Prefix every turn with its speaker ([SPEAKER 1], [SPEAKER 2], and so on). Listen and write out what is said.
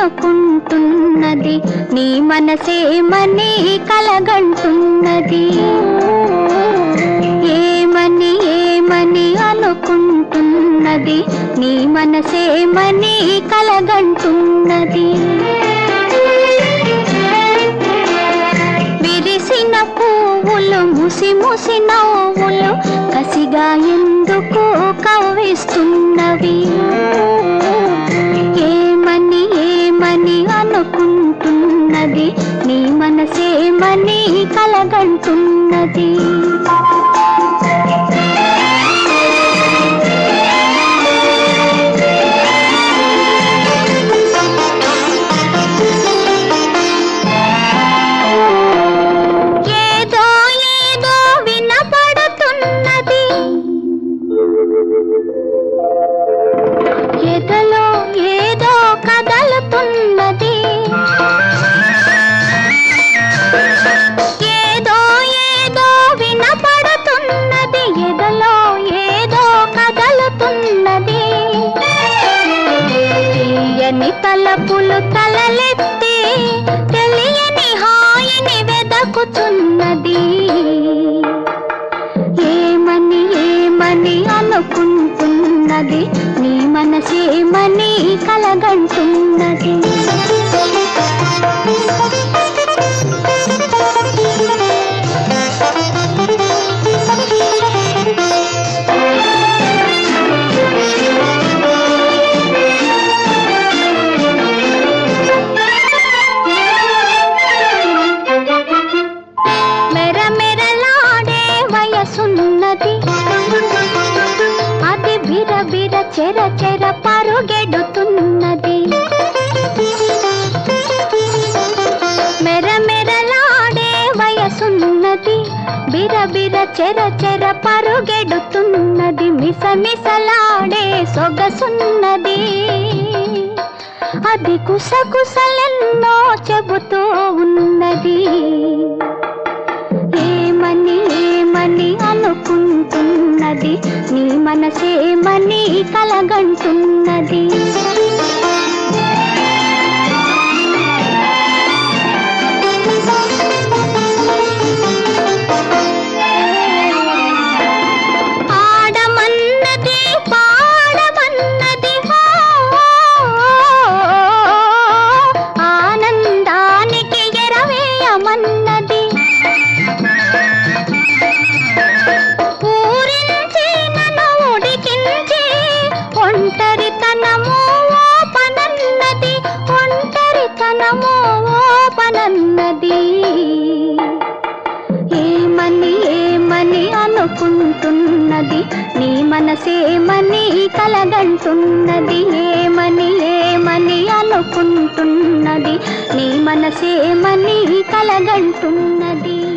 [SPEAKER 1] అనుకుంటున్నది నీ మనసేమని కలగంటున్నది ఏమని ఏమని అనుకుంటున్నది నీ మనసేమని కలగంటున్నది విరిసిన పువ్వులు ముసి ముసి నవ్వులు కసిగా ఎందుకు కవ్విస్తున్నవి ఏమని ఏమని అనుకుంటున్నది నీ మనసేమని కలగంటున్నది ఏదో ఏదో వినపడుతున్నది ఎదలో ఏదో కదలుతున్నది ఏదో ఏదో వినపడుతున్నది ఎదలో ఏదో కదలుతున్నది తీయని తలపులు తలలెత్తి తెలియని హాయిని వెదకుతున్నది ఏమని ఏమని అనుకుంటున్నది నీ మనసేమని కలగంటున్నది మెరమెరలాడే వయసున్నది అది బిర బిర చెర చెర పరుగెడుతున్నది మెరమెరలాడే వయసున్నది బిర బిర చెర చెర పరుగెడుతున్నది మిస మిసలాడే సొగసున్నది అది కుసకుసలెన్నో చెబుతూ ఉన్నది ఏమని ఏమని అనుకుంటున్నది నీ మనసేమని కలగంటున్నది ఆడమన్నది పాడమన్నది హో, ఆనందానికి ఎరవేయమన్నది ఊరించి నన్ను ఉడికించి ఒంటరితనము ఓపనన్నది ఒంటరితనము ఓపనన్నది ఏమని ఏమని అనుకుంటున్నది నీ మనసేమని కలగంటున్నది ఏమని ఏమని అనుకుంటున్నది నీ మనసేమని కలగంటున్నది